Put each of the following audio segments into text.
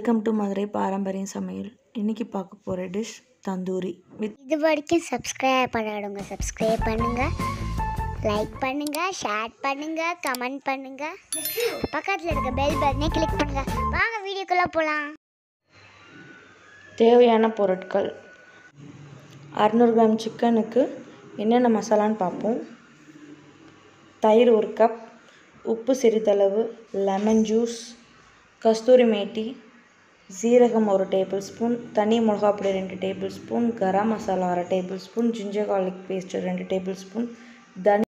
welcome to Madurai பாரம்பரிய சமையல் இன்னைக்கு பார்க்க போகிற டிஷ் தந்தூரி வித் இது வரைக்கும் சப்ஸ்கிரைப் பண்ணாடுங்க சப்ஸ்கிரைப் பண்ணுங்க லைக் பண்ணுங்க ஷேர் பண்ணுங்க கமெண்ட் பண்ணுங்க பக்கத்தில் இருக்க பெல் பட்டனை கிளிக் பண்ணுங்க வாங்க வீடியோக்குள்ள போகலாம் தேவையான பொருட்கள் அறநூறு கிராம் சிக்கனுக்கு என்னென்ன மசாலான்னு பார்ப்போம் தயிர் ஒரு கப் உப்பு சிறிதளவு லெமன் ஜூஸ் கஸ்தூரி மேட்டி சீரகம் ஒரு டேபிள் ஸ்பூன் தனி மிளகாப் பொடி ரெண்டு டேபிள் ஸ்பூன் கரம் மசாலா அரை tablespoon ginger garlic paste ரெண்டு டேபிள் ஸ்பூன் தனி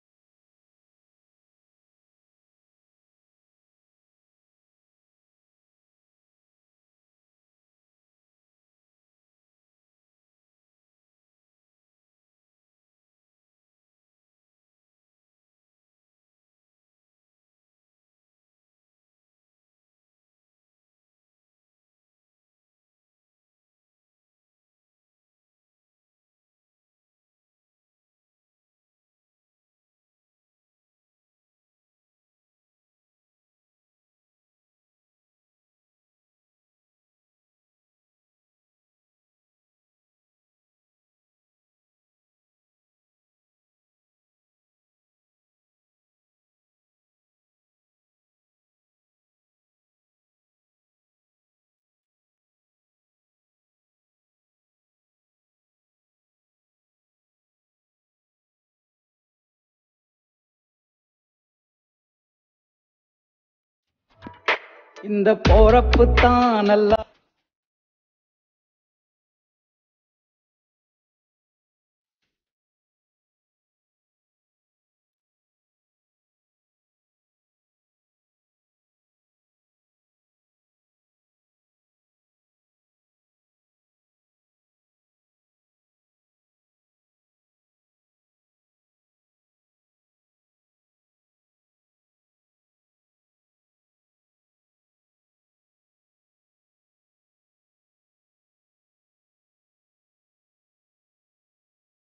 இந்த போறப்பு தான் நல்லா